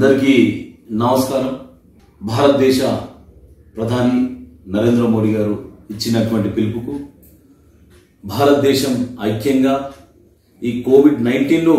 అందరికీ నమస్కారం భారతదేశ ప్రధాని నరేంద్ర మోడీ గారు ఇచ్చినటువంటి పిలుపుకు భారతదేశం ఐక్యంగా ఈ కోవిడ్ నైన్టీన్ను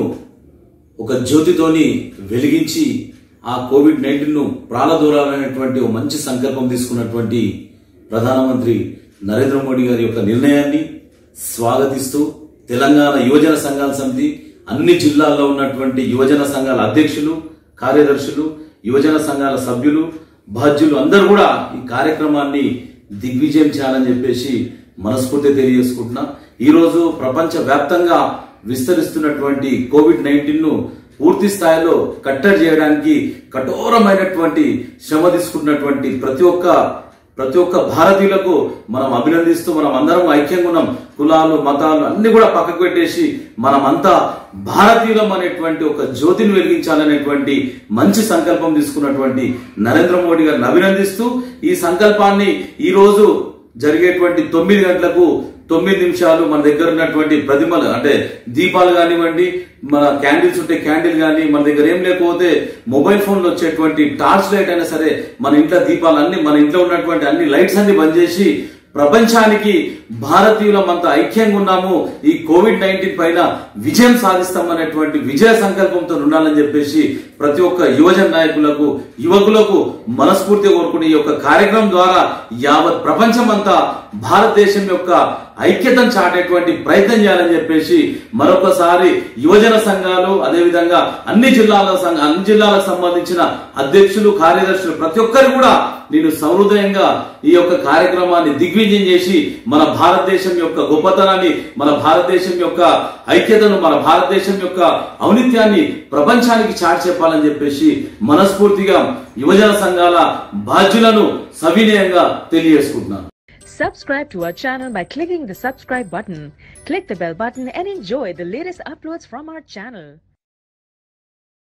ఒక జ్యోతితోని వెలిగించి ఆ కోవిడ్ నైన్టీన్ను ప్రాణదూరాలనేటువంటి ఒక మంచి సంకల్పం తీసుకున్నటువంటి ప్రధానమంత్రి నరేంద్ర మోడీ గారి యొక్క నిర్ణయాన్ని స్వాగతిస్తూ తెలంగాణ యువజన సంఘాల సమితి అన్ని జిల్లాల్లో ఉన్నటువంటి యువజన సంఘాల అధ్యక్షులు కార్యదర్శులు యువజన సంఘాల సభ్యులు బాధ్యులు అందరూ కూడా ఈ కార్యక్రమాన్ని దిగ్విజయం చేయాలని చెప్పేసి మనస్ఫూర్తి తెలియజేసుకుంటున్నా ఈరోజు ప్రపంచ వ్యాప్తంగా విస్తరిస్తున్నటువంటి కోవిడ్ నైన్టీన్ ను పూర్తి స్థాయిలో కట్టడి చేయడానికి కఠోరమైనటువంటి శ్రమ తీసుకున్నటువంటి ప్రతి ఒక్క ప్రతి ఒక్క భారతీయులకు మనం అభినందిస్తూ మనం అందరం ఐక్యంగా ఉన్నాం కులాలు మతాలు అన్ని కూడా పక్కకు పెట్టేసి మనమంతా భారతీయులం అనేటువంటి ఒక జ్యోతిని వెలిగించాలనేటువంటి మంచి సంకల్పం తీసుకున్నటువంటి నరేంద్ర మోడీ గారిని అభినందిస్తూ ఈ సంకల్పాన్ని ఈ రోజు జరిగేటువంటి తొమ్మిది గంటలకు తొమ్మిది నిమిషాలు మన దగ్గర ఉన్నటువంటి ప్రతిమలు అంటే దీపాలు కానివ్వండి మన క్యాండిల్స్ ఉంటే క్యాండిల్ కానీ మన దగ్గర ఏం లేకపోతే మొబైల్ ఫోన్ లో వచ్చేటువంటి టార్చ్ లైట్ అయినా సరే మన ఇంట్లో దీపాలన్నీ మన ఇంట్లో ఉన్నటువంటి అన్ని లైట్స్ అన్ని బంద్ చేసి ప్రపంచానికి భారతీయులం అంతా ఐక్యంగా ఉన్నాము ఈ కోవిడ్ నైన్టీన్ పైన విజయం సాధిస్తామనేటువంటి విజయ సంకల్పంతో ఉండాలని చెప్పేసి ప్రతి ఒక్క యువజన నాయకులకు యువకులకు మనస్ఫూర్తిగా కోరుకునే ఈ యొక్క కార్యక్రమం ద్వారా యావత్ ప్రపంచం అంతా భారతదేశం యొక్క ఐక్యతను చాటేటువంటి ప్రయత్నం చేయాలని చెప్పేసి మరొకసారి యువజన సంఘాలు అదేవిధంగా అన్ని జిల్లాల సంఘ అన్ని జిల్లాలకు సంబంధించిన అధ్యక్షులు కార్యదర్శులు ప్రతి ఒక్కరు కూడా నేను సహృదయంగా ఈ యొక్క కార్యక్రమాన్ని దిగ్విజయం చేసి మన భారతదేశం యొక్క గొప్పతనాన్ని మన భారతదేశం యొక్క ఐక్యతను మన భారతదేశం యొక్క ఔనిత్యాన్ని ప్రపంచానికి చాటి చెప్పాలని చెప్పేసి మనస్ఫూర్తిగా యువజన సంఘాల బాధ్యులను సవినయంగా తెలియజేసుకుంటున్నాను Subscribe to our channel by clicking the subscribe button. Click the bell button and enjoy the latest uploads from our channel.